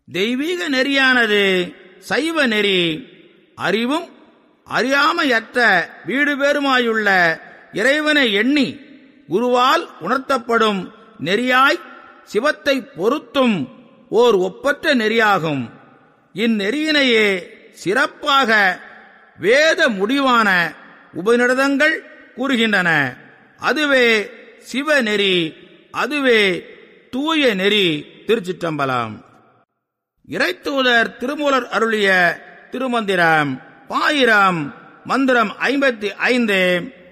தெய்வீக நெறியானது சைவ நெறி அறிவும் அறியாமையற்ற வீடு பேருமாயுள்ள இறைவனை எண்ணி குருவால் உணர்த்தப்படும் நெறியாய் சிவத்தை பொருத்தும் ஓர் ஒப்பற்ற நெறியாகும் இந்நெறியினையே சிறப்பாக வேத முடிவான உபநிடதங்கள் கூறுகின்றன அதுவே சிவநெறி அதுவே தூய நெறி திருச்சிற்றம்பலம் இறைத்தூதர் திருமூலர் அருளிய திருமந்திரம் பாயிரம் மந்திரம் ஐம்பத்தி ஐந்து